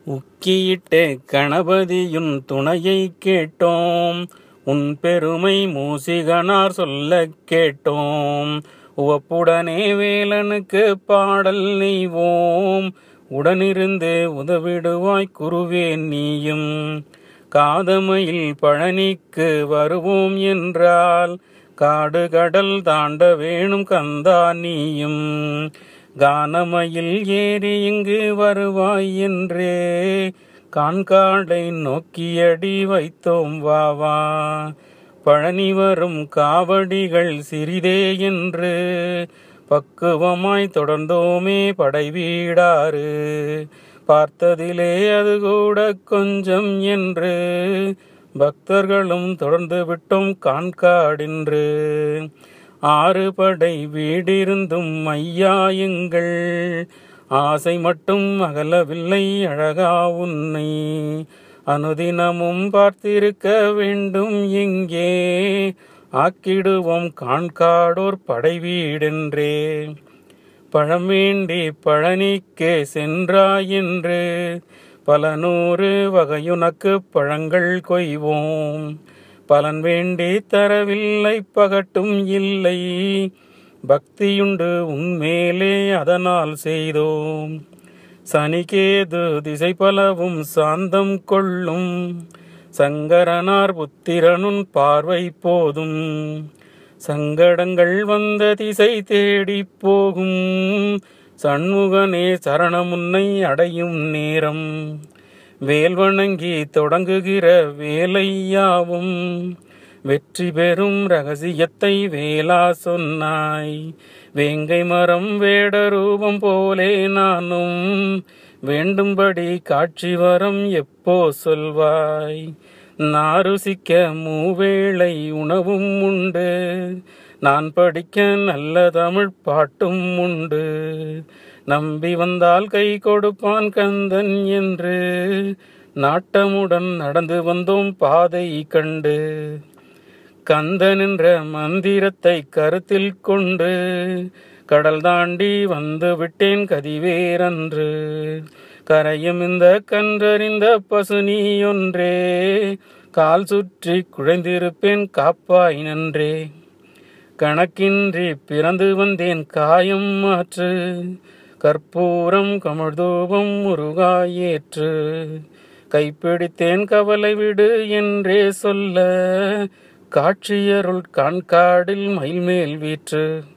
உக்கியிட்டு கணபதியுன் துணையை கேட்டோம் உன் பெருமை மூசிகனார் சொல்லக் கேட்டோம் உவப்புடனே வேலனுக்கு பாடல் நெய்வோம் உடனிருந்து உதவிடுவாய் குருவேன் நீயும் காதமையில் பழனிக்கு வருவோம் என்றால் காடு கடல் தாண்ட வேணும் கந்தா நீயும் கானமையில் ஏறி இங்கு வருவாய் என்றே காண்காடை நோக்கியடி வைத்தோம் வாவா பழனி வரும் காவடிகள் சிறிதே என்று பக்குவமாய் தொடர்ந்தோமே படை வீடாறு பார்த்ததிலே அது கூட கொஞ்சம் என்று பக்தர்களும் தொடர்ந்து விட்டோம் காண்காடின்று ஆறு படை வீடிருந்தும் ஐயா எங்கள் ஆசை மட்டும் அகலவில்லை அழகா உன்னை அனுதினமும் பார்த்திருக்க வேண்டும் எங்கே ஆக்கிடுவோம் காண்காடோர் படை வீடென்றே பழம் வேண்டி பழனிக்கு சென்றாய் என்று பல நூறு வகையுனக்கு பழங்கள் கொய்வோம் பலன் வேண்டி தரவில்லை பகட்டும் இல்லை பக்தியுண்டு உன்மேலே அதனால் செய்தோம் சனிகேது திசை பலவும் சாந்தம் கொள்ளும் சங்கரனார் புத்திரனுன் பார்வை போதும் சங்கடங்கள் வந்த திசை தேடி போகும் சண்முகனே சரணமுன்னை அடையும் நேரம் வேல் வணங்கி தொடங்குகிற வேலையாவும் வெற்றி பெறும் ரகசியத்தை வேளா சொன்னாய் வேங்கை மரம் வேட ரூபம் போலே நானும் வேண்டும்படி காட்சி வரம் எப்போ சொல்வாய் நாருசிக்க மூவேளை உணவும் உண்டு நான் படிக்க நல்ல தமிழ் பாட்டும் உண்டு நம்பி வந்தால் கை கொடுப்பான் கந்தன் என்று நாட்டமுடன் நடந்து வந்தோம் பாதை கண்டு கந்தன் என்ற மந்திரத்தை கருத்தில் கொண்டு கடல் தாண்டி வந்து விட்டேன் கதிவேரன்று கரையும் இந்த கன்றறிந்த பசுனி ஒன்றே கால் சுற்றி குழைந்திருப்பேன் காப்பாய் நன்றே கணக்கின்றி பிறந்து வந்தேன் காயம் மாற்று கற்பூரம் கமழ்தூபம் முருகாயேற்று கைப்பிடித்தேன் கவலை விடு என்றே சொல்ல காட்சியருள் காண்காடில் மயில் மேல் வீற்று